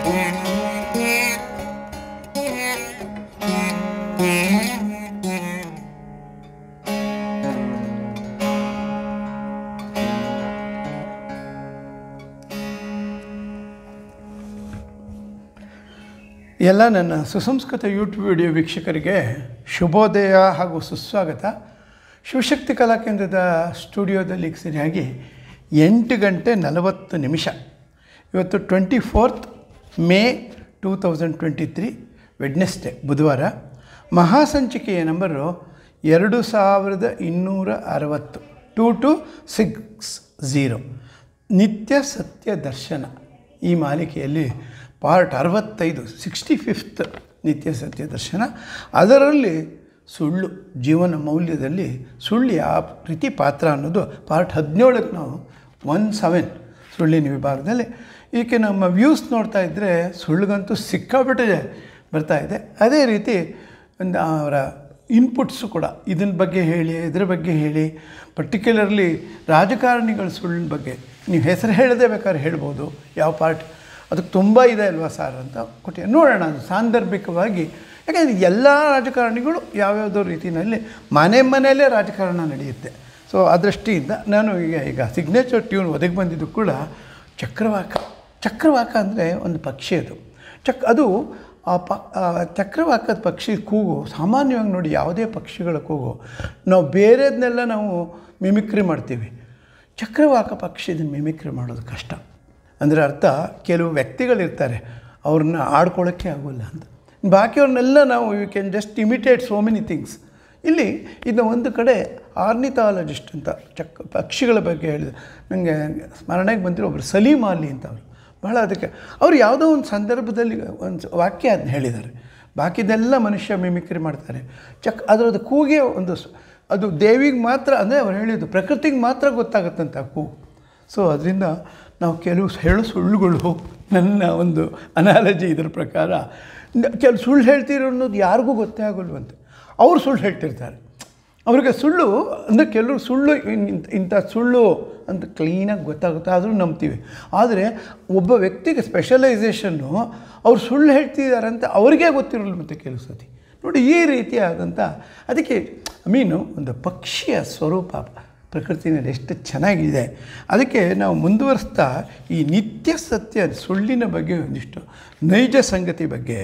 ಎಲ್ಲ ನನ್ನ ಸುಸಂಸ್ಕೃತ ಯೂಟ್ಯೂಬ್ ವಿಡಿಯೋ ವೀಕ್ಷಕರಿಗೆ ಶುಭೋದಯ ಹಾಗೂ ಸುಸ್ವಾಗತ ಶಿವಶಕ್ತಿ ಕಲಾ ಕೇಂದ್ರದ ಸ್ಟುಡಿಯೋದಲ್ಲಿ ಸರಿಯಾಗಿ ಎಂಟು ಗಂಟೆ ನಲವತ್ತು ನಿಮಿಷ ಇವತ್ತು twenty fourth May two thousand twenty three Wednesday ಬುಧವಾರ ಮಹಾಸಂಚಿಕೆಯ ನಂಬರು ಎರಡು ಸಾವಿರದ ಇನ್ನೂರ ಅರವತ್ತು ಟೂ ಟು ಸಿಕ್ಸ್ ಝೀರೋ ನಿತ್ಯ ಸತ್ಯ ದರ್ಶನ ಈ ಮಾಲಿಕೆಯಲ್ಲಿ ಪಾರ್ಟ್ ಅರವತ್ತೈದು ಸಿಕ್ಸ್ಟಿ ಫಿಫ್ತ್ ನಿತ್ಯ ಸತ್ಯ ದರ್ಶನ ಅದರಲ್ಲಿ ಸುಳ್ಳು ಜೀವನ ಮೌಲ್ಯದಲ್ಲಿ ಸುಳ್ಳು ಯಾವ ರೀತಿ ಪಾತ್ರ ಅನ್ನೋದು ಪಾರ್ಟ್ ಹದಿನೇಳಕ್ಕೆ ನಾವು ಒನ್ ಸೆವೆನ್ ಸುಳ್ಳಿನ ವಿಭಾಗದಲ್ಲಿ ಈಕೆ ನಮ್ಮ ವ್ಯೂಸ್ ನೋಡ್ತಾ ಇದ್ದರೆ ಸುಳ್ಳಿಗಂತೂ ಸಿಕ್ಕಾಬಿಟ್ಟೆ ಬರ್ತಾ ಇದೆ ಅದೇ ರೀತಿ ಒಂದು ಅವರ ಇನ್ಪುಟ್ಸು ಕೂಡ ಇದನ್ನ ಬಗ್ಗೆ ಹೇಳಿ ಇದ್ರ ಬಗ್ಗೆ ಹೇಳಿ ಪರ್ಟಿಕ್ಯುಲರ್ಲಿ ರಾಜಕಾರಣಿಗಳ ಸುಳ್ಳಿನ ಬಗ್ಗೆ ನೀವು ಹೆಸರು ಹೇಳದೆ ಬೇಕಾದ್ರೆ ಹೇಳ್ಬೋದು ಯಾವ ಪಾರ್ಟ್ ಅದಕ್ಕೆ ತುಂಬ ಇದೆ ಅಲ್ವಾ ಸರ್ ಅಂತ ಕೊಟ್ಟು ನೋಡೋಣ ಅದು ಸಾಂದರ್ಭಿಕವಾಗಿ ಯಾಕಂದರೆ ಎಲ್ಲ ರಾಜಕಾರಣಿಗಳು ಯಾವ್ಯಾವುದೋ ರೀತಿಯಲ್ಲಿ ಮನೆ ಮನೆಯಲ್ಲೇ ರಾಜಕಾರಣ ನಡೆಯುತ್ತೆ ಸೊ ಆ ದೃಷ್ಟಿಯಿಂದ ನಾನು ಈಗ ಈಗ ಸಿಗ್ನೇಚರ್ ಟ್ಯೂನ್ ಒದಗಿ ಬಂದಿದ್ದು ಕೂಡ ಚಕ್ರವಾಕ ಚಕ್ರವಾಕ ಅಂದರೆ ಒಂದು ಪಕ್ಷಿ ಅದು ಚಕ್ ಅದು ಆ ಪ ಆ ಚಕ್ರವಾಕದ ಪಕ್ಷಿ ಕೂಗು ಸಾಮಾನ್ಯವಾಗಿ ನೋಡಿ ಯಾವುದೇ ಪಕ್ಷಿಗಳ ಕೂಗು ನಾವು ಬೇರೆದನ್ನೆಲ್ಲ ನಾವು ಮಿಮಿಕ್ರಿ ಮಾಡ್ತೀವಿ ಚಕ್ರವಾಕ ಪಕ್ಷಿದ ಮಿಮಿಕ್ರಿ ಮಾಡೋದು ಕಷ್ಟ ಅಂದರೆ ಅರ್ಥ ಕೆಲವು ವ್ಯಕ್ತಿಗಳಿರ್ತಾರೆ ಅವ್ರನ್ನ ಆಡ್ಕೊಳ್ಳೋಕ್ಕೆ ಆಗೋಲ್ಲ ಅಂತ ಬಾಕಿಯವ್ರನ್ನೆಲ್ಲ ನಾವು you can just imitate so many things ಇಲ್ಲಿ ಇದು ಒಂದು ಕಡೆ ಆರ್ನಿಥಾಲಜಿಸ್ಟ್ ಅಂತ ಚಕ್ ಪಕ್ಷಿಗಳ ಬಗ್ಗೆ ಹೇಳಿದೆ ನನಗೆ ಸ್ಮರಣೆಗೆ ಬಂದಿರೋ ಒಬ್ಬರು ಸಲೀಮ್ ಅಲಿ ಅಂತ ಅವರು ಭಾಳ ಅದಕ್ಕೆ ಅವ್ರು ಯಾವುದೋ ಒಂದು ಸಂದರ್ಭದಲ್ಲಿ ಒಂದು ವಾಕ್ಯ ಅದನ್ನ ಹೇಳಿದ್ದಾರೆ ಬಾಕಿದೆಲ್ಲ ಮನುಷ್ಯ ಮಿಮಿಕ್ರಿ ಮಾಡ್ತಾರೆ ಚಕ್ ಅದರದ್ದು ಕೂಗೆ ಒಂದು ಸ್- ಅದು ದೇವಿಗೆ ಮಾತ್ರ ಅಂದರೆ ಅವ್ರು ಹೇಳಿದ್ದು ಪ್ರಕೃತಿಗೆ ಮಾತ್ರ ಗೊತ್ತಾಗುತ್ತಂತ ಆ ಕೂಗು ಸೊ ಅದರಿಂದ ನಾವು ಕೆಲವು ಹೇಳೋ ಸುಳ್ಳುಗಳು ನನ್ನ ಒಂದು ಅನಾಲಜಿ ಇದ್ರ ಪ್ರಕಾರ ನ- ಕೆಲವು ಸುಳ್ಳು ಹೇಳ್ತೀರೋ ಅನ್ನೋದು ಯಾರಿಗೂ ಗೊತ್ತೇ ಆಗೋಲ್ವಂತೆ ಅವ್ರು ಸುಳ್ಳು ಹೇಳ್ತಿರ್ತಾರೆ ಅವ್ರಿಗೆ ಸುಳ್ಳು ಅಂದರೆ ಕೆಲವರು ಸುಳ್ಳು ಇನ್- ಇಂಥ ಸುಳ್ಳು ಅಂತ ಕ್ಲೀನಾಗಿ ಗೊತ್ತಾಗುತ್ತೆ ಆದರೂ ನಂಬ್ತೀವಿ ಆದರೆ ಒಬ್ಬ ವ್ಯಕ್ತಿಗೆ ಸ್ಪೆಷಲೈಸೇಷನ್ನು ಅವ್ರು ಸುಳ್ಳು ಹೇಳ್ತಿದ್ದಾರೆ ಅಂತ ಅವ್ರಿಗೆ ಗೊತ್ತಿರಲ್ಲ ಮತ್ತು ಕೆಲವು ಸತಿ ನೋಡಿ ಈ ರೀತಿಯಾದಂಥ ಅದಕ್ಕೆ ಮೀನು ಒಂದು ಪಕ್ಷಿಯ ಸ್ವರೂಪ ಪ್ರಕೃತಿನಲ್ಲಿ ಎಷ್ಟು ಚೆನ್ನಾಗಿದೆ ಅದಕ್ಕೆ ನಾವು ಮುಂದುವರಿಸ್ತಾ ಈ ನಿತ್ಯ ಸತ್ಯ ಸುಳ್ಳಿನ ಬಗ್ಗೆ ಒಂದಿಷ್ಟು ನೈಜ ಸಂಗತಿ ಬಗ್ಗೆ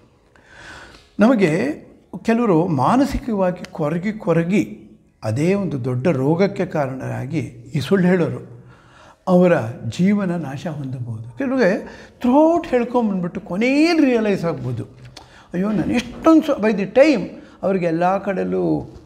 ನಮಗೆ ಕೆಲವರು ಮಾನಸಿಕವಾಗಿ ಕೊರಗಿ ಕೊರಗಿ ಅದೇ ಒಂದು ದೊಡ್ಡ ರೋಗಕ್ಕೆ ಕಾರಣರಾಗಿ ಈ ಸುಳ್ಳು ಹೇಳೋರು ಅವರ ಜೀವನ ನಾಶ ಹೊಂದಬಹುದು ಕೆಲವರಿಗೆ ಥ್ರೋಟ್ ಹೇಳ್ಕೊಂಬಂದ್ಬಿಟ್ಟು ಕೊನೆಯಲ್ಲಿ ರಿಯಲೈಸ್ ಆಗ್ಬೋದು ಅಯ್ಯೋ ನಾನು ಎಷ್ಟೊಂದು ಸ ಬೈ ದಿ ಟೈಮ್ ಅವ್ರಿಗೆ ಎಲ್ಲ ಕಡೆಯಲ್ಲೂ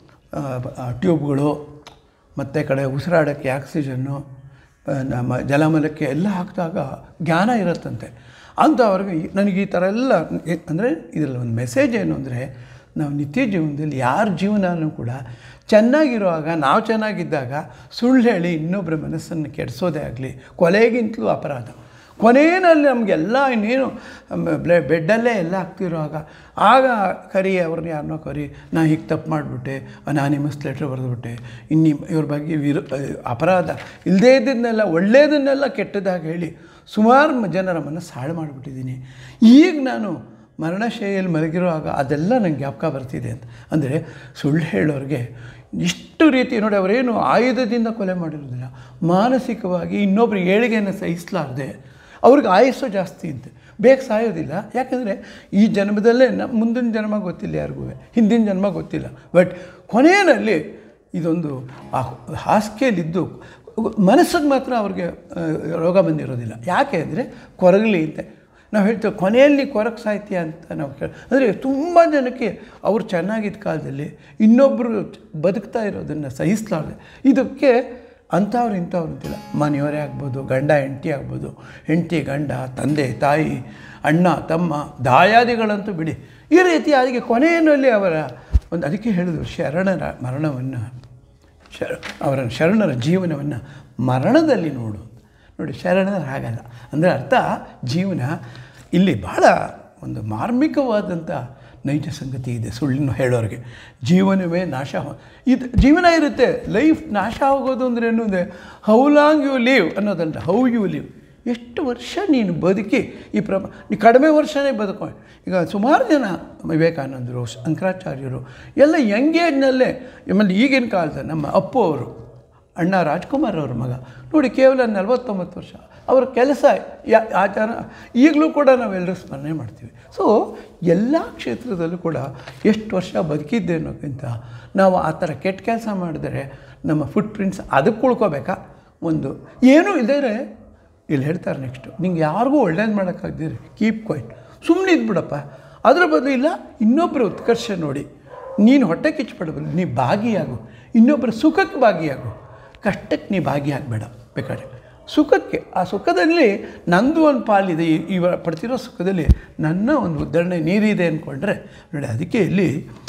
ಟ್ಯೂಬ್ಗಳು ಮತ್ತು ಕಡೆ ಉಸಿರಾಡೋಕ್ಕೆ ಆಕ್ಸಿಜನ್ನು ಆ, ನಮ್ಮ ಜಲಮಲಕ್ಕೆ ಎಲ್ಲ ಹಾಕಿದಾಗ ಜ್ಞಾನ ಇರುತ್ತಂತೆ ಅಂತ ಅವ್ರಿಗೆ ಈ- ನನಗೆ ಈ ಥರ ಎಲ್ಲ ಅಂದರೆ ಇದರಲ್ಲಿ ಒಂದು ಮೆಸೇಜ್ ಏನು ಅಂದರೆ ನಾವು ನಿತ್ಯ ಜೀವನದಲ್ಲಿ ಯಾರ ಜೀವನನೂ ಕೂಡ ಚೆನ್ನಾಗಿರುವಾಗ ನಾವು ಚೆನ್ನಾಗಿದ್ದಾಗ ಸುಳ್ಳು ಹೇಳಿ ಇನ್ನೊಬ್ಬರ ಮನಸ್ಸನ್ನು ಕೆಡಿಸೋದೇ ಆಗಲಿ ಕೊಲೆಗಿಂತಲೂ ಅಪರಾಧ ಕೊನೆಯಲ್ಲಿ ನಮಗೆಲ್ಲ ಇನ್ನೇನು ಬ್ಲೆ ಬೆಡ್ಡಲ್ಲೇ ಎಲ್ಲ ಆಗ್ತಿರುವಾಗ ಆಗ ಕರಿ ಅವ್ರನ್ನ ಯಾರನ್ನೋ ಕರಿ ನಾ ಹೀಗೆ ತಪ್ಪು ಮಾಡಿಬಿಟ್ಟೆ ಅನಾನಿಮಸ್ ಲೆಟ್ರ್ ಬರೆದ್ಬಿಟ್ಟೆ ಇನ್ನು ಇವ್ರ ಬಗ್ಗೆ ವಿರು ಅಪರಾಧ ಇಲ್ಲದೇ ಇದ್ದನ್ನೆಲ್ಲ ಒಳ್ಳೆಯದನ್ನೆಲ್ಲ ಕೆಟ್ಟದಾಗಿ ಹೇಳಿ ಸುಮಾರು ಮ- ಜನರ ಮನಸ್ಸು ಹಾಳು ಮಾಡಿಬಿಟ್ಟಿದ್ದೀನಿ ಈಗ ನಾನು ಮರಣಶೈಲಿಯಲ್ಲಿ ಮಲಗಿರುವಾಗ ಅದೆಲ್ಲ ನಂಗೆ ಜ್ಞಾಪಕ ಬರ್ತಿದೆ ಅಂತ ಅಂದರೆ ಸುಳ್ಳು ಹೇಳೋರಿಗೆ ಇಷ್ಟು ರೀತಿ ನೋಡಿ ಅವರೇನು ಆಯುಧದಿಂದ ಕೊಲೆ ಮಾಡಿರೋದಿಲ್ಲ ಮಾನಸಿಕವಾಗಿ ಇನ್ನೊಬ್ರು ಏಳಿಗೆಯನ್ನು ಸಹಿಸಲಾರದೆ ಅವ್ರಿಗೆ ಆಯಸ್ಸು ಜಾಸ್ತಿ ಅಂತೆ ಬೇಗ ಸಾಯೋದಿಲ್ಲ ಯಾಕಂದರೆ ಈ ಜನ್ಮದಲ್ಲೇ ನಮ್ಮ ಮುಂದಿನ ಜನ್ಮ ಗೊತ್ತಿಲ್ಲ ಯಾರಿಗೂ ಹಿಂದಿನ ಜನ್ಮ ಗೊತ್ತಿಲ್ಲ ಬಟ್ ಕೊನೆಯಲ್ಲಿ ಇದೊಂದು ಆ ಹಾಸಿಗೆಯಲ್ಲಿದ್ದು ಮನಸ್ಸಿಗೆ ಮಾತ್ರ ಅವ್ರಿಗೆ ಆ, ರೋಗ ಬಂದಿರೋದಿಲ್ಲ ಯಾಕೆ ಅಂದರೆ ಕೊರಗಲಿ ಅಂತ ನಾವು ಹೇಳ್ತೇವೆ ಕೊನೆಯಲ್ಲಿ ಕೊರಕ್ಕೆ ಸಾಹಿತ್ಯ ಅಂತ ನಾವು ಕೇಳಿ ಅಂದರೆ ತುಂಬ ಜನಕ್ಕೆ ಅವ್ರು ಚೆನ್ನಾಗಿದ್ದ ಕಾಲದಲ್ಲಿ ಇನ್ನೊಬ್ಬರು ಬದುಕ್ತಾ ಇರೋದನ್ನು ಸಹಿಸಲಾರದೆ ಇದಕ್ಕೆ ಅಂಥವ್ರು ಇಂಥವ್ರು ಅಂತಿಲ್ಲ ಮನೆಯವರೇ ಆಗ್ಬೋದು ಗಂಡ ಹೆಂಡತಿ ಆಗ್ಬೋದು ಹೆಂಡತಿ ಗಂಡ ತಂದೆ ತಾಯಿ ಅಣ್ಣ ತಮ್ಮ ದಾಯಾದಿಗಳಂತೂ ಬಿಡಿ ಈ ರೀತಿ ಅದಕ್ಕೆ ಕೊನೆಯಲ್ಲಿ ಅವರ ಒಂದು ಅದಕ್ಕೆ ಹೇಳಿದ್ರು ಶರಣರ ಮರಣವನ್ನು ಶರ ಅವರ ಶರಣರ ಜೀವನವನ್ನು ಮರಣದಲ್ಲಿ ನೋಡು ನೋಡಿ ಶರಣರ ಹಾಗಲ್ಲ ಅಂದರೆ ಅರ್ಥ ಜೀವನ ಇಲ್ಲಿ ಬಹಳ ಒಂದು ಮಾರ್ಮಿಕವಾದಂಥ ನೈಜ ಸಂಗತಿ ಇದೆ ಸುಳ್ಳಿನ ಹೇಳೋರಿಗೆ ಜೀವನವೇ ನಾಶ ಹೊ- ಇದು ಜೀವನ ಇರುತ್ತೆ ಲೈಫ್ ನಾಶ ಆಗೋದು ಅಂದರೆ ಏನು ಅಂದರೆ ಹೌ ಲಾಂಗ್ ಯು ಲೀವ್ ಅನ್ನೋದಲ್ಲ ಹೌ ಯು ಲೀವ್ ಎಷ್ಟು ವರ್ಷ ನೀನು ಬದುಕಿ ಈ ಪ್ರ ನೀ ಕಡಿಮೆ ವರ್ಷನೇ ಬದುಕೋ ಈಗ ಸುಮಾರು ಜನ ವಿವೇಕಾನಂದರು ಶಂಕರಾಚಾರ್ಯರು ಎಲ್ಲ ಯಂಗ್ ಏಜ್ನಲ್ಲೇ ಆಮೇಲೆ ಈಗಿನ ಕಾಲದ ನಮ್ಮ ಅಪ್ಪು ಅವರು ಅಣ್ಣ ರಾಜ್ಕುಮಾರ್ ಅವ್ರ ಮಗ ನೋಡಿ ಕೇವಲ ನಲವತ್ತೊಂಬತ್ತು ವರ್ಷ ಅವ್ರ ಕೆಲಸ ಯಾ ಆಚಾರ ಈಗಲೂ ಕೂಡ ನಾವೆಲ್ಲರೂ ಸ್ಮರಣೆ ಮಾಡ್ತೀವಿ ಸೊ ಎಲ್ಲ ಕ್ಷೇತ್ರದಲ್ಲೂ ಕೂಡ ಎಷ್ಟು ವರ್ಷ ಬದುಕಿದ್ದೆ ಅನ್ನೋಕ್ಕಿಂತ ನಾವು ಆ ಥರ ಕೆಟ್ಟ ಕೆಲಸ ಮಾಡಿದರೆ ನಮ್ಮ ಫುಟ್ ಪ್ರಿಂಟ್ಸ್ ಅದಕ್ಕೆ ಉಳ್ಕೋಬೇಕಾ ಒಂದು ಏನೂ ಇಲ್ಲದೇ ಇಲ್ಲಿ ಹೇಳ್ತಾರೆ ನೆಕ್ಸ್ಟು ನಿಂಗೆ ಯಾರಿಗೂ ಒಳ್ಳೇದು ಮಾಡೋಕ್ಕಾಗ್ದಿರಿ ಕೀಪ್ ಕ್ವೈಟ್ ಸುಮ್ಮನೆ ಇದ್ಬಿಡಪ್ಪ ಅದ್ರ ಬದಲು ಇಲ್ಲ ಇನ್ನೊಬ್ಬರ ಉತ್ಕರ್ಷ ನೋಡಿ ನೀನು ಹೊಟ್ಟೆ ಕಿಚ್ಚಬೇಡಬಲ್ಲ ನೀ ಭಾಗಿಯಾಗು ಇನ್ನೊಬ್ಬರ ಸುಖಕ್ಕೆ ಭಾಗಿಯಾಗು ಕಷ್ಟಕ್ಕೆ ನೀ ಭಾಗಿಯಾಗಬೇಡ ಬೇಕಾದ್ರೆ ಸುಖಕ್ಕೆ ಆ ಸುಖದಲ್ಲಿ ನಂದು ಒಂದು ಪಾಲಿದೆ ಈ- ಇವ ಪಡ್ತಿರೋ ಸುಖದಲ್ಲಿ ನನ್ನ ಒಂದು ಉದಾಹರಣೆ ನೀರಿದೆ ಅಂದ್ಕೊಂಡ್ರೆ ನೋಡಿ ಅದಕ್ಕೆ ಇಲ್ಲಿ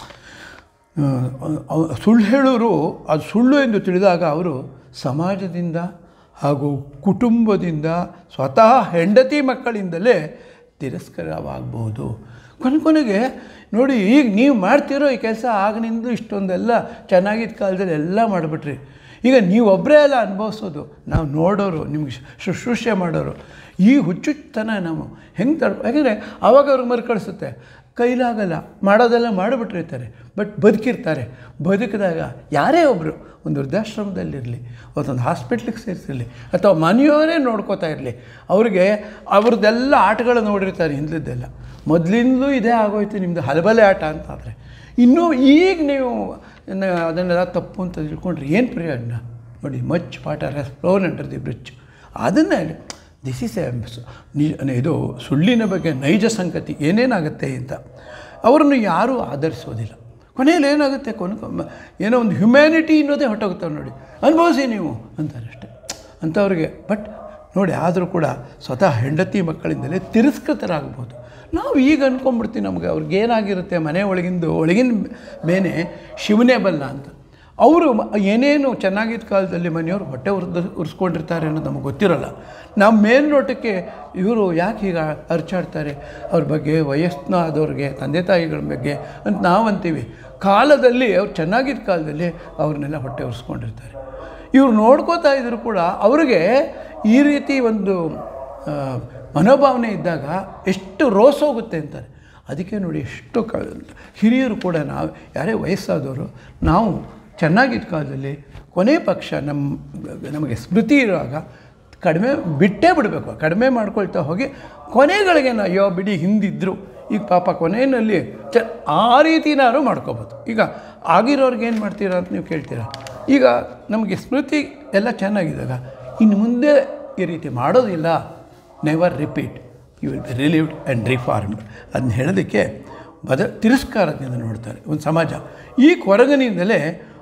ಆ, ಅವ್- ಸುಳ್ಳು ಹೇಳೋರು ಅದು ಸುಳ್ಳು ಎಂದು ತಿಳಿದಾಗ ಅವರು ಸಮಾಜದಿಂದ ಹಾಗೂ ಕುಟುಂಬದಿಂದ ಸ್ವತಃ ಹೆಂಡತಿ ಮಕ್ಕಳಿಂದಲೇ ತಿರಸ್ಕಾರವಾಗ್ಬೋದು ಕೊನೆ ಕೊನೆಗೆ ನೋಡಿ ಈಗ ನೀವು ಮಾಡ್ತಿರೋ ಈ ಕೆಲಸ ಆಗನಿಂದ ಇಷ್ಟೊಂದೆಲ್ಲ ಚೆನ್ನಾಗಿದ್ದ ಕಾಲದಲ್ಲಿ ಎಲ್ಲ ಮಾಡಿಬಿಟ್ರಿ ಈಗ ನೀವೊಬ್ಬರೇ ಎಲ್ಲ ಅನುಭವಿಸೋದು ನಾವು ನೋಡೋರು ನಿಮ್ಗೆ ಶುಶ್ರೂಷೆ ಮಾಡೋರು ಈ ಹುಚ್ಚುತನ ನಾವು ಹೆಂಗೆ ತಡ್ ಯಾಕಂದರೆ ಆವಾಗ ಅವ್ರಿಗೆ ಮರುಕಳಿಸುತ್ತೆ ಕೈಲಾಗಲ್ಲ ಮಾಡೋದೆಲ್ಲ ಮಾಡಿಬಿಟ್ಟಿರ್ತಾರೆ ಬಟ್ ಬದುಕಿರ್ತಾರೆ ಬದುಕಿದಾಗ ಯಾರೇ ಒಬ್ಬರು ಒಂದು ವೃದ್ಧಾಶ್ರಮದಲ್ಲಿರಲಿ ಒಂದೊಂದು ಹಾಸ್ಪಿಟ್ಲಿಗೆ ಸೇರಿಸಿರಲಿ ಅಥವಾ ಮನೆಯವರೇ ನೋಡ್ಕೋತಾ ಇರಲಿ ಅವ್ರಿಗೆ ಅವ್ರದ್ದೆಲ್ಲ ಆಟಗಳು ನೋಡಿರ್ತಾರೆ ಹಿಂದದ್ದೆಲ್ಲ ಮೊದಲಿಂದಲೂ ಇದೇ ಆಗೋಯ್ತು ನಿಮ್ಮದು ಹಲಬಲೆ ಆಟ ಅಂತ ಆದರೆ ಇನ್ನೂ ಈಗ ನೀವು ನ- ಅದನ್ನೆಲ್ಲ ತಪ್ಪು ಅಂತ ತಿಳ್ಕೊಂಡ್ರೆ ಏನು ಪ್ರಯೋಜನ ನೋಡಿ much water has flown under the bridge ಅದನ್ನೇ ದಿಸ್ ಈಸ್ ಎ ನಿ ಇದು ಸುಳ್ಳಿನ ಬಗ್ಗೆ ನೈಜ ಸಂಗತಿ ಏನೇನಾಗುತ್ತೆ ಅಂತ ಅವರನ್ನು ಯಾರೂ ಆಧರಿಸೋದಿಲ್ಲ ಕೊನೆಯಲ್ಲಿ ಏನಾಗುತ್ತೆ ಕೊನೆ ಕೊನೆ- ಏನೋ ಒಂದು ಹ್ಯುಮ್ಯಾನಿಟಿ ಅನ್ನೋದೇ ಹೊಟ್ಟೋಗ್ತವೆ ನೋಡಿ ಅನುಭವಿಸಿ ನೀವು ಅಂತಾರೆ ಅಷ್ಟೇ ಅಂಥವ್ರಿಗೆ ಬಟ್ ನೋಡಿ ಆದರೂ ಕೂಡ ಸ್ವತಃ ಹೆಂಡತಿ ಮಕ್ಕಳಿಂದಲೇ ತಿರಸ್ಕೃತರಾಗ್ಬೋದು ನಾವು ಈಗ ಅಂದ್ಕೊಂಡ್ಬಿಡ್ತೀವಿ ನಮಗೆ ಅವ್ರಿಗೆ ಏನಾಗಿರುತ್ತೆ ಮನೆ ಒಳಗಿಂದು ಒಳಗಿನ ಬೇನೆ ಶಿವನೇ ಬಲ್ಲ ಅಂತ ಅವರು ಮ- ಏನೇನು ಚೆನ್ನಾಗಿದ್ದ ಕಾಲದಲ್ಲಿ ಮನೆಯವರು ಹೊಟ್ಟೆ ಉರ್ದು ಉರ್ಸ್ಕೊಂಡಿರ್ತಾರೆ ಅನ್ನೋದು ನಮಗೆ ಗೊತ್ತಿರೋಲ್ಲ ನಮ್ಮ ಮೇಲ್ನೋಟಕ್ಕೆ ಇವರು ಯಾಕೆ ಹೀಗೆ ಅರ್ಚಾಡ್ತಾರೆ ಅವ್ರ ಬಗ್ಗೆ ವಯಸ್ಸಿನ ಆದವ್ರಿಗೆ ತಂದೆ ತಾಯಿಗಳ ಬಗ್ಗೆ ಅಂತ ನಾವು ಅಂತೀವಿ ಕಾಲದಲ್ಲಿ ಅವ್ರು ಚೆನ್ನಾಗಿದ್ದ ಕಾಲದಲ್ಲಿ ಅವ್ರನ್ನೆಲ್ಲ ಹೊಟ್ಟೆ ಉರ್ಸ್ಕೊಂಡಿರ್ತಾರೆ ಇವ್ರು ನೋಡ್ಕೋತಾ ಇದ್ರು ಕೂಡ ಅವ್ರಿಗೆ ಈ ರೀತಿ ಒಂದು ಆ, ಮನೋಭಾವನೆ ಇದ್ದಾಗ ಎಷ್ಟು ರೋಸ್ ಹೋಗುತ್ತೆ ಅಂತಾರೆ ಅದಕ್ಕೆ ನೋಡಿ ಎಷ್ಟು ಕ ಹಿರಿಯರು ಕೂಡ ನಾವು ಯಾರೇ ವಯಸ್ಸಾದವರು ನಾವು ಚೆನ್ನಾಗಿದ್ದ ಕಾಲದಲ್ಲಿ ಕೊನೆ ಪಕ್ಷ ನಮ್ಮ ನಮಗೆ ಸ್ಮೃತಿ ಇರುವಾಗ ಕಡಿಮೆ ಬಿಟ್ಟೇ ಬಿಡಬೇಕು ಕಡಿಮೆ ಮಾಡ್ಕೊಳ್ತಾ ಹೋಗಿ ಕೊನೆಗಳಿಗೆ ನಾವು ಅಯ್ಯೋ ಬಿಡಿ ಹಿಂದಿದ್ರು ಈಗ ಪಾಪ ಕೊನೆಯಲ್ಲಿ ಚ ಆ ರೀತಿನಾರು ಮಾಡ್ಕೋಬೋದು ಈಗ ಆಗಿರೋರ್ಗೆ ಏನು ಮಾಡ್ತೀರಾ ಅಂತ ನೀವು ಕೇಳ್ತೀರಾ ಈಗ ನಮಗೆ ಸ್ಮೃತಿ ಎಲ್ಲ ಚೆನ್ನಾಗಿದ್ದಾಗ ಇನ್ನು ಮುಂದೆ ಈ ರೀತಿ ಮಾಡೋದಿಲ್ಲ never repeat you will be relieved and reformed ಅದನ್ನ ಹೇಳೋದಕ್ಕೆ ಬದ ತಿರಸ್ಕಾರದಿಂದ ನೋಡ್ತಾರೆ ಒಂದು ಸಮಾಜ ಈ ಕೊರಗನಿಂದಲೇ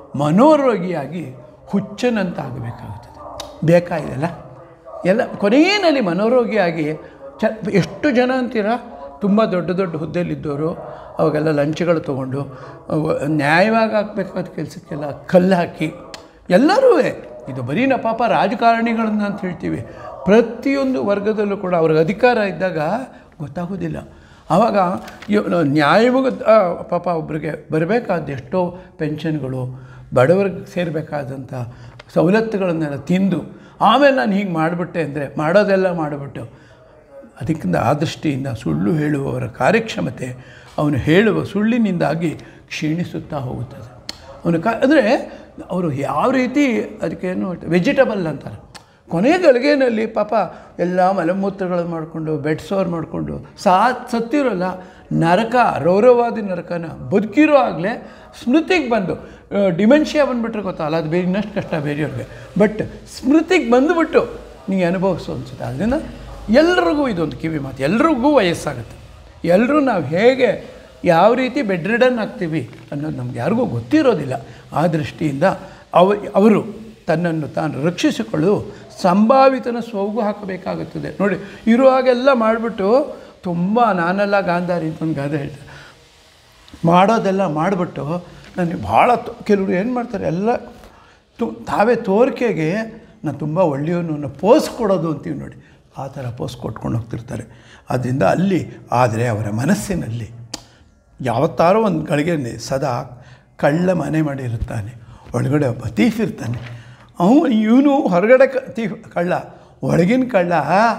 ಮನೋರೋಗಿಯಾಗಿ ಹುಚ್ಚನಂತ ಆಗಬೇಕಾಗುತ್ತದೆ ಬೇಕಾಗಿದೆಲ್ಲ ಎಲ್ಲ ಕೊನೆಯಲ್ಲಿ ಮನೋರೋಗಿಯಾಗಿ ಚ ಎಷ್ಟು ಜನ ಅಂತೀರಾ ತುಂಬ ದೊಡ್ಡ ದೊಡ್ಡ ಹುದ್ದೆಯಲ್ಲಿದ್ದವರು ಅವಾಗೆಲ್ಲ ಲಂಚಗಳು ತೊಗೊಂಡು ಅವು ನ್ಯಾಯವಾಗಿ ಹಾಕ್ಬೇಕಾದ ಕೆಲಸಕ್ಕೆಲ್ಲ ಕಲ್ಲು ಹಾಕಿ ಎಲ್ಲರೂ ಇದು ಬರೀ ನ ಪಾಪ ರಾಜಕಾರಣಿಗಳನ್ನ ಅಂತ ಹೇಳ್ತೀವಿ ಪ್ರತಿಯೊಂದು ವರ್ಗದಲ್ಲೂ ಕೂಡ ಅವ್ರಿಗೆ ಅಧಿಕಾರ ಇದ್ದಾಗ ಗೊತ್ತಾಗೋದಿಲ್ಲ ಆವಾಗ ಇವ್- ನ್ಯಾಯವಾಗ ಆ, ಪಾಪ ಒಬ್ಬರಿಗೆ ಬರಬೇಕಾದ ಎಷ್ಟೋ ಪೆನ್ಷನ್ಗಳು ಬಡವರಿಗೆ ಸೇರಬೇಕಾದಂಥ ಸವಲತ್ತುಗಳನ್ನೆಲ್ಲ ತಿಂದು ಆಮೇಲೆ ನಾನು ಹೀಗೆ ಮಾಡಿಬಿಟ್ಟೆ ಅಂದರೆ ಮಾಡೋದೆಲ್ಲ ಮಾಡಿಬಿಟ್ಟು ಅದಕ್ಕಿಂತ ಆ ದೃಷ್ಟಿಯಿಂದ ಸುಳ್ಳು ಹೇಳುವವರ ಕಾರ್ಯಕ್ಷಮತೆ ಅವನು ಹೇಳುವ ಸುಳ್ಳಿನಿಂದಾಗಿ ಕ್ಷೀಣಿಸುತ್ತಾ ಹೋಗುತ್ತದೆ ಅವನು ಕ ಅಂದರೆ ಅವರು ಯಾವ ರೀತಿ ಅದಕ್ಕೇನು ವೆಜಿಟಬಲ್ ಅಂತಾರೆ ಕೊನೆಯ ಗಳಿಗೆನಲ್ಲಿ ಪಾಪ ಎಲ್ಲ ಮಲಮೂತ್ರಗಳನ್ನು ಮಾಡಿಕೊಂಡು ಬೆಡ್ಸೋರು ಮಾಡಿಕೊಂಡು ಸಾ ಸತ್ತಿರೋಲ್ಲ ನರಕ ರೌರವಾದಿ ನರಕನ ಬದುಕಿರೋ ಆಗಲೇ ಸ್ಮೃತಿಗೆ ಬಂದು ಡಿಮೆನ್ಷಿಯಾ ಬಂದುಬಿಟ್ರೆ ಗೊತ್ತಲ್ಲ ಅದು ಬೇರೆ ಇನ್ನಷ್ಟು ಕಷ್ಟ ಬೇರೆಯವ್ರಿಗೆ ಬಟ್ ಸ್ಮೃತಿಗೆ ಬಂದುಬಿಟ್ಟು ನೀವು ಅನುಭವಿಸೋ ಅನ್ಸುತ್ತೆ ಅದರಿಂದ ಎಲ್ರಿಗೂ ಇದೊಂದು ಕಿವಿ ಮಾತು ಎಲ್ರಿಗೂ ವಯಸ್ಸಾಗುತ್ತೆ ಎಲ್ಲರೂ ನಾವು ಹೇಗೆ ಯಾವ ರೀತಿ ಬೆಡ್ ರಿಡನ್ ಆಗ್ತೀವಿ ಅನ್ನೋದು ನಮ್ಗೆ ಯಾರಿಗೂ ಗೊತ್ತಿರೋದಿಲ್ಲ ಆ ದೃಷ್ಟಿಯಿಂದ ಅವ ಅವರು ತನ್ನನ್ನು ತಾನು ರಕ್ಷಿಸಿಕೊಳ್ಳಲು ಸಂಭಾವಿತನ ಸೋಗು ಹಾಕಬೇಕಾಗುತ್ತದೆ ನೋಡಿ ಇರುವಾಗೆಲ್ಲ ಮಾಡಿಬಿಟ್ಟು ತುಂಬ ನಾನೆಲ್ಲ ಗಾಂಧಾರಿ ಅಂತ ಒಂದು ಗಾದೆ ಹೇಳ್ತಾರೆ ಮಾಡೋದೆಲ್ಲ ಮಾಡಿಬಿಟ್ಟು ನನಗೆ ಭಾಳ ತೊ- ಕೆಲವರು ಏನು ಮಾಡ್ತಾರೆ ಎಲ್ಲ ತು ತಾವೇ ತೋರಿಕೆಗೆ ನಾನು ತುಂಬ ಒಳ್ಳೆಯವನು ಅನ್ನೋ ಪೋಸ್ ಕೊಡೋದು ಅಂತೀವಿ ನೋಡಿ ಆ ಥರ ಪೋಸ್ ಕೊಟ್ಕೊಂಡು ಹೋಗ್ತಿರ್ತಾರೆ ಆದ್ದರಿಂದ ಅಲ್ಲಿ ಆದರೆ ಅವರ ಮನಸ್ಸಿನಲ್ಲಿ ಯಾವತ್ತಾರೋ ಒಂದು ಗಳಿಗೆ ಸದಾ ಕಳ್ಳ ಮನೆ ಮಾಡಿರುತ್ತಾನೆ ಒಳಗಡೆ ಒಬ್ಬ ತೀಫ್ ಇರ್ತಾನೆ ಅವನು ಇವನು ಹೊರಗಡೆ ಕ ತೀಫ್ ಕಳ್ಳ ಒಳಗಿನ ಕಳ್ಳ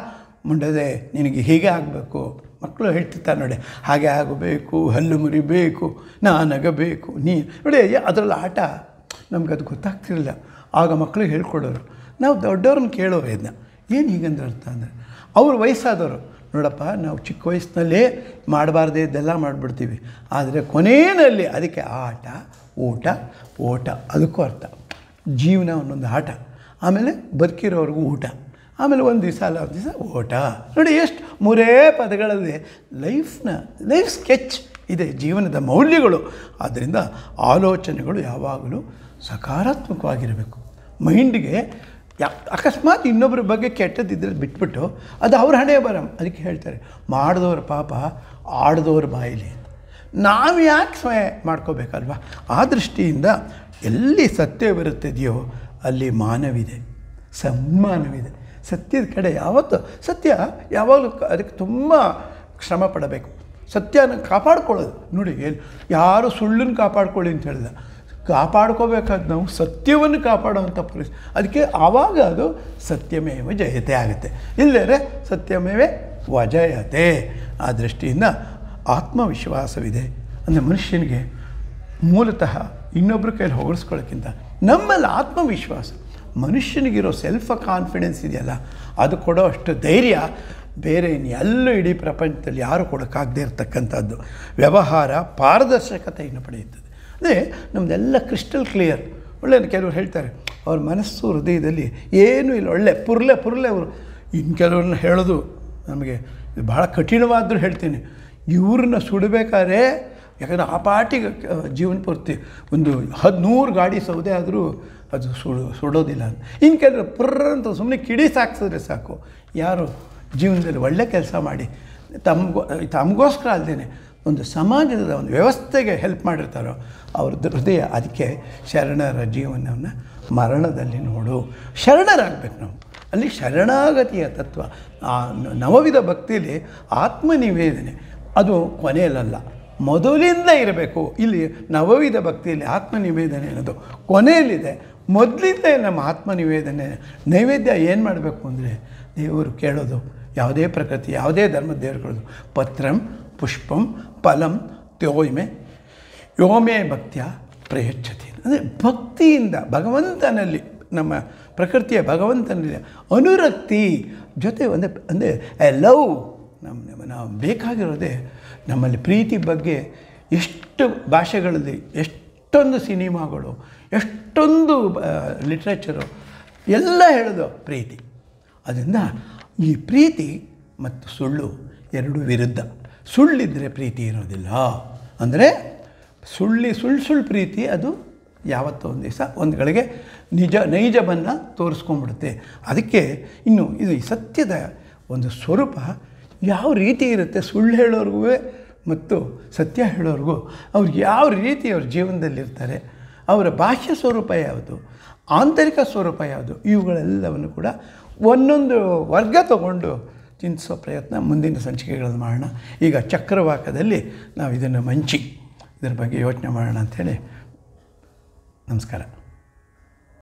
ಮುಂಡದೆ ನಿನಗೆ ಹೀಗೆ ಆಗಬೇಕು ಮಕ್ಕಳು ಹೇಳ್ತಿರ್ತಾರೆ ನೋಡಿ ಹಾಗೆ ಆಗಬೇಕು ಹಲ್ಲು ಮುರಿಬೇಕು ನಾನಗಬೇಕು ನೀ ನೋಡಿ ಅದರಲ್ಲಿ ಆಟ ನಮ್ಗೆ ಅದು ಗೊತ್ತಾಗ್ತಿರಲಿಲ್ಲ ಆಗ ಮಕ್ಕಳು ಹೇಳ್ಕೊಡೋರು ನಾವು ದೊಡ್ಡವ್ರನ್ನ ಕೇಳೋರು ಇದನ್ನ ಏನು ಹೀಗಂದ್ರೆ ಅರ್ಥ ಅಂದರೆ ಅವ್ರು ವಯಸ್ಸಾದವರು ನೋಡಪ್ಪ ನಾವು ಚಿಕ್ಕ ವಯಸ್ಸಿನಲ್ಲೇ ಮಾಡಬಾರ್ದೇ ಇದೆಲ್ಲ ಮಾಡಿಬಿಡ್ತೀವಿ ಆದರೆ ಕೊನೆಯಲ್ಲಿ ಅದಕ್ಕೆ ಆಟ ಊಟ ಓಟ ಅದಕ್ಕೂ ಅರ್ಥ ಜೀವನ ಒಂದೊಂದು ಆಟ ಆಮೇಲೆ ಬದುಕಿರೋರ್ಗೂ ಊಟ ಆಮೇಲೆ ಒಂದು ದಿವಸ ಅಲ್ಲ ಒಂದು ದಿವಸ ಓಟ ನೋಡಿ ಎಷ್ಟು ಮೂರೇ ಪದಗಳಲ್ಲಿ ಲೈಫ್ನ ಲೈಫ್ ಸ್ಕೆಚ್ ಇದೆ ಜೀವನದ ಮೌಲ್ಯಗಳು ಆದ್ದರಿಂದ ಆಲೋಚನೆಗಳು ಯಾವಾಗಲೂ ಸಕಾರಾತ್ಮಕವಾಗಿರಬೇಕು ಮೈಂಡಿಗೆ ಯಾ ಅಕಸ್ಮಾತ್ ಇನ್ನೊಬ್ಬರ ಬಗ್ಗೆ ಕೆಟ್ಟದ್ದಿದ್ರೆ ಬಿಟ್ಬಿಟ್ಟು ಅದು ಅವ್ರ ಹಣೆ ಬರ ಅದಕ್ಕೆ ಹೇಳ್ತಾರೆ ಮಾಡಿದವ್ರ ಪಾಪ ಆಡ್ದವ್ರ ಬಾಯಿಲಿ ಅಂತ ನಾವು ಯಾಕೆ ಸ್ವಯ ಮಾಡ್ಕೋಬೇಕಲ್ವ ಆ ದೃಷ್ಟಿಯಿಂದ ಎಲ್ಲಿ ಸತ್ಯವಿರುತ್ತದೆಯೋ ಅಲ್ಲಿ ಮಾನವಿದೆ ಸನ್ಮಾನವಿದೆ ಸತ್ಯದ ಕಡೆ ಯಾವತ್ತು ಸತ್ಯ ಯಾವಾಗಲೂ ಕ- ಅದಕ್ಕೆ ತುಂಬ ಶ್ರಮ ಪಡಬೇಕು ಸತ್ಯನ ಕಾಪಾಡ್ಕೊಳ್ಳೋದು ನೋಡಿ ಏನು ಯಾರು ಸುಳ್ಳನ್ನು ಕಾಪಾಡ್ಕೊಳ್ಳಿ ಅಂತ ಹೇಳಿದ ಕಾಪಾಡ್ಕೋಬೇಕಾದ ನಾವು ಸತ್ಯವನ್ನು ಕಾಪಾಡುವಂಥ ಪರಿಸ್ಥಿತಿ ಅದಕ್ಕೆ ಆವಾಗ ಅದು ಸತ್ಯಮೇವ ಜಯತೆ ಆಗುತ್ತೆ ಇಲ್ಲದ್ರೆ ಸತ್ಯಮೇವೆ ವಜಯತೆ ಆ ದೃಷ್ಟಿಯಿಂದ ಆತ್ಮವಿಶ್ವಾಸವಿದೆ ಅಂದರೆ ಮನುಷ್ಯನಿಗೆ ಮೂಲತಃ ಇನ್ನೊಬ್ಬರ ಕೈಲಿ ಹೊಗಳಿಸ್ಕೊಳ್ಳೋಕ್ಕಿಂತ ನಮ್ಮಲ್ಲಿ ಆತ್ಮವಿಶ್ವಾಸ ಮನುಷ್ಯನಿಗಿರೋ ಸೆಲ್ಫ್ ಕಾನ್ಫಿಡೆನ್ಸ್ ಇದೆಯಲ್ಲ ಅದು ಕೊಡೋ ಅಷ್ಟು ಧೈರ್ಯ ಬೇರೆ ಎಲ್ಲೂ ಇಡೀ ಪ್ರಪಂಚದಲ್ಲಿ ಯಾರು ಕೊಡೋಕ್ಕಾಗದೇ ಇರತಕ್ಕಂಥದ್ದು ವ್ಯವಹಾರ ಪಾರದರ್ಶಕತೆಯನ್ನು ಪಡೆಯುತ್ತದೆ ಅದೇ ನಮ್ಮದೆಲ್ಲ ಕ್ರಿಸ್ಟಲ್ ಕ್ಲಿಯರ್ ಒಳ್ಳೆ ಕೆಲವರು ಹೇಳ್ತಾರೆ ಅವ್ರ ಮನಸ್ಸು ಹೃದಯದಲ್ಲಿ ಏನೂ ಇಲ್ಲ ಒಳ್ಳೆ ಪುರ್ಲೆ ಪುರ್ಲೆ ಅವರು ಇನ್ನು ಕೆಲವ್ರನ್ನ ಹೇಳೋದು ನಮಗೆ ಇದು ಭಾಳ ಕಠಿಣವಾದರೂ ಹೇಳ್ತೀನಿ ಇವ್ರನ್ನ ಸುಡಬೇಕಾದ್ರೆ ಯಾಕಂದರೆ ಆ ಪಾಟಿಗೆ ಆ, ಜೀವನ ಪೂರ್ತಿ ಒಂದು ಹದಿನೂರು ಗಾಡಿ ಸೌದೆ ಆದರೂ ಅದು ಸುಡು ಸುಡೋದಿಲ್ಲ ಅಂತ ಇನ್ನು ಕೆಲವರು ಪುರ್ರ ಅಂತ ಸುಮ್ಮನೆ ಕಿಡಿ ಸಾಕ್ಸಿದ್ರೆ ಸಾಕು ಯಾರು ಜೀವನದಲ್ಲಿ ಒಳ್ಳೆ ಕೆಲಸ ಮಾಡಿ ತಮಗೋ ತಮಗೋಸ್ಕರ ಅಲ್ಲದೇ ಒಂದು ಸಮಾಜದ ಒಂದು ವ್ಯವಸ್ಥೆಗೆ ಹೆಲ್ಪ್ ಮಾಡಿರ್ತಾರೋ ಅವ್ರ ಹೃದಯ ಅದಕ್ಕೆ ಶರಣರ ಜೀವನವನ್ನು ಮರಣದಲ್ಲಿ ನೋಡು ಶರಣರಾಗಬೇಕು ನಾವು ಅಲ್ಲಿ ಶರಣಾಗತಿಯ ತತ್ವ ಆ ನ- ನವವಿಧ ಭಕ್ತಿಯಲ್ಲಿ ಆತ್ಮನಿವೇದನೆ ಅದು ಕೊನೆಯಲ್ಲ ಮೊದಲಿಂದ ಇರಬೇಕು ಇಲ್ಲಿ ನವವಿಧ ಭಕ್ತಿಯಲ್ಲಿ ಆತ್ಮನಿವೇದನೆ ಅನ್ನೋದು ಕೊನೆಯಲ್ಲಿದೆ ಮೊದಲಿಂದ ನಮ್ಮ ಆತ್ಮನಿವೇದನೆ ನೈವೇದ್ಯ ಏನು ಮಾಡಬೇಕು ಅಂದರೆ ದೇವರು ಕೇಳೋದು ಯಾವುದೇ ಪ್ರಕೃತಿ ಯಾವುದೇ ಧರ್ಮದ ದೇವರುಗಳದು ಪತ್ರಂ ಪುಷ್ಪಂ ಫಲಂ ತ್ಯೋಯ್ಮೆ ಯೋಮೇ ಭಕ್ತಿಯ ಪ್ರಯಚ್ಛತಿ ಅಂದರೆ ಭಕ್ತಿಯಿಂದ ಭಗವಂತನಲ್ಲಿ ನಮ್ಮ ಪ್ರಕೃತಿಯ ಭಗವಂತನಲ್ಲಿ ಅನುರಕ್ತಿ ಜೊತೆ ಒಂದೇ ಅಂದರೆ ಲವ್ ನಮ್ಮ ನಮ್ಮ- ನಾವು ಬೇಕಾಗಿರೋದೇ ನಮ್ಮಲ್ಲಿ ಪ್ರೀತಿ ಬಗ್ಗೆ ಎಷ್ಟು ಭಾಷೆಗಳಲ್ಲಿ ಎಷ್ಟೊಂದು ಸಿನಿಮಾಗಳು ಎಷ್ಟೊಂದು ಲಿಟ್ರೇಚರು ಎಲ್ಲ ಹೇಳೋದು ಪ್ರೀತಿ ಅದರಿಂದ ಈ ಪ್ರೀತಿ ಮತ್ತು ಸುಳ್ಳು ಎರಡು ವಿರುದ್ಧ ಸುಳ್ಳಿದ್ರೆ ಪ್ರೀತಿ ಇರೋದಿಲ್ಲ ಅಂದರೆ ಸುಳ್ಳಿ ಸುಳ್ಳು ಸುಳ್ಳು ಪ್ರೀತಿ ಅದು ಯಾವತ್ತೋ ಒಂದು ದಿವಸ ಒಂದು ಗಳಿಗೆ ನಿಜ ನೈಜವನ್ನು ತೋರಿಸ್ಕೊಂಡ್ಬಿಡುತ್ತೆ ಅದಕ್ಕೆ ಇನ್ನು ಇದು ಈ ಸತ್ಯದ ಒಂದು ಸ್ವರೂಪ ಯಾವ ರೀತಿ ಇರುತ್ತೆ ಸುಳ್ಳು ಹೇಳೋರ್ಗೂ ಮತ್ತು ಸತ್ಯ ಹೇಳೋರ್ಗೂ ಅವ್ರು ಯಾವ ರೀತಿ ಅವ್ರ ಜೀವನದಲ್ಲಿರ್ತಾರೆ ಅವರ ಬಾಹ್ಯ ಸ್ವರೂಪ ಯಾವುದು ಆಂತರಿಕ ಸ್ವರೂಪ ಯಾವುದು ಇವುಗಳೆಲ್ಲವನ್ನು ಕೂಡ ಒಂದೊಂದು ವರ್ಗ ತಗೊಂಡು ಚಿಂತಿಸೋ ಪ್ರಯತ್ನ ಮುಂದಿನ ಸಂಚಿಕೆಗಳಲ್ಲಿ ಮಾಡೋಣ ಈಗ ಚಕ್ರವಾಕದಲ್ಲಿ ನಾವು ಇದನ್ನು ಮಂಚಿ ಇದರ ಬಗ್ಗೆ ಯೋಚನೆ ಮಾಡೋಣ ಅಂಥೇಳಿ ನಮಸ್ಕಾರ